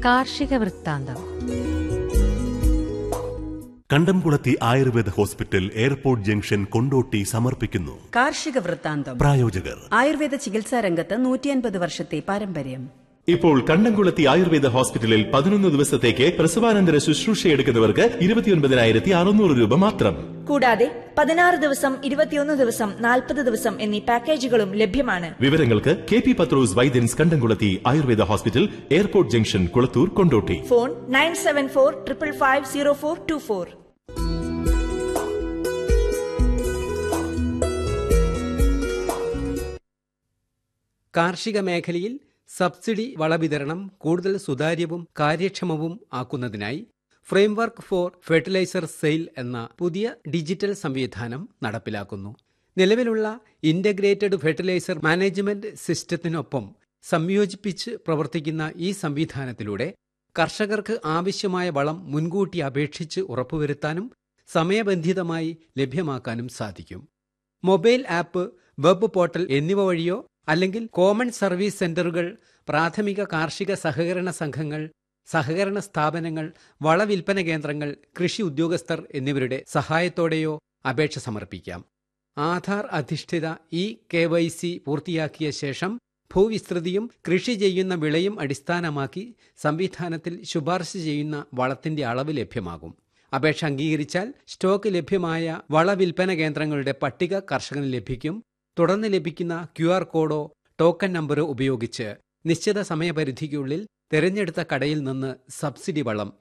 കാർഷിക വൃത്താന്തം Kandamkulathi Ayurveda hospital airport junction Kondotty സമർപ്പിക്കുന്നു കാർഷിക വൃത്താന്തം പ്രായോജകർ ആയുർവേദ ചികിത്സാ രംഗത്ത് നൂറ്റിയൻപത് വർഷത്തെ പാരമ്പര്യം ഇപ്പോൾ കണ്ടംകുളത്തി ആയുർവേദ ഹോസ്പിറ്റലിൽ പതിനൊന്ന് ദിവസത്തേക്ക് പ്രസവാനന്തര ശുശ്രൂഷ എടുക്കുന്നവർക്ക് ഇരുപത്തിയൊൻപതിനായിരത്തി അറുന്നൂറ് രൂപ മാത്രം കൂടാതെ പതിനാറ് ദിവസം ഇരുപത്തിയൊന്ന് ദിവസം നാൽപ്പത് ദിവസം എന്നീ പാക്കേജുകളും ലഭ്യമാണ് വിവരങ്ങൾക്ക് K P Pathros Vaidyans Kandamkulathi Ayurveda hospital airport junction Kulathur Kondotty phone nine seven four triple five zero four two four കാർഷിക മേഖലയിൽ സബ്സിഡി വളവിതരണം കൂടുതൽ സുതാര്യവും കാര്യക്ഷമവും ആക്കുന്നതിനായി ഫ്രെയിംവർക്ക് ഫോർ ഫെർട്ടിലൈസർ സെയിൽ എന്ന പുതിയ ഡിജിറ്റൽ സംവിധാനം നടപ്പിലാക്കുന്നു നിലവിലുള്ള ഇന്റഗ്രേറ്റഡ് ഫെർട്ടിലൈസർ മാനേജ്മെന്റ് സിസ്റ്റത്തിനൊപ്പം സംയോജിപ്പിച്ച് പ്രവർത്തിക്കുന്ന ഈ സംവിധാനത്തിലൂടെ കർഷകർക്ക് ആവശ്യമായ വളം മുൻകൂട്ടി അപേക്ഷിച്ച് ഉറപ്പുവരുത്താനും സമയബന്ധിതമായി ലഭ്യമാക്കാനും സാധിക്കും മൊബൈൽ ആപ്പ് വെബ് പോർട്ടൽ എന്നിവ വഴിയോ അല്ലെങ്കിൽ കോമൺ സർവീസ് സെന്ററുകൾ പ്രാഥമിക കാർഷിക സഹകരണ സംഘങ്ങൾ സഹകരണ സ്ഥാപനങ്ങൾ വളവിൽപ്പന കേന്ദ്രങ്ങൾ കൃഷി ഉദ്യോഗസ്ഥർ എന്നിവരുടെ സഹായത്തോടെയോ അപേക്ഷ സമർപ്പിക്കാം ആധാർ അധിഷ്ഠിത ഇ കെ വൈ സി പൂർത്തിയാക്കിയ ശേഷം ഭൂവിസ്തൃതിയും കൃഷി ചെയ്യുന്ന വിളയും അടിസ്ഥാനമാക്കി സംവിധാനത്തിൽ ശുപാർശ ചെയ്യുന്ന വളത്തിന്റെ അളവ് ലഭ്യമാകും അപേക്ഷ അംഗീകരിച്ചാൽ സ്റ്റോക്ക് ലഭ്യമായ വളവിൽപ്പന കേന്ദ്രങ്ങളുടെ പട്ടിക കർഷകന് ലഭിക്കും തുടർന്ന് ലഭിക്കുന്ന ക്യു ആർ കോഡോ ടോക്കൺ നമ്പറോ ഉപയോഗിച്ച് നിശ്ചിത സമയപരിധിക്കുള്ളിൽ തിരഞ്ഞെടുത്ത കടയിൽ നിന്ന് സബ്സിഡി വളം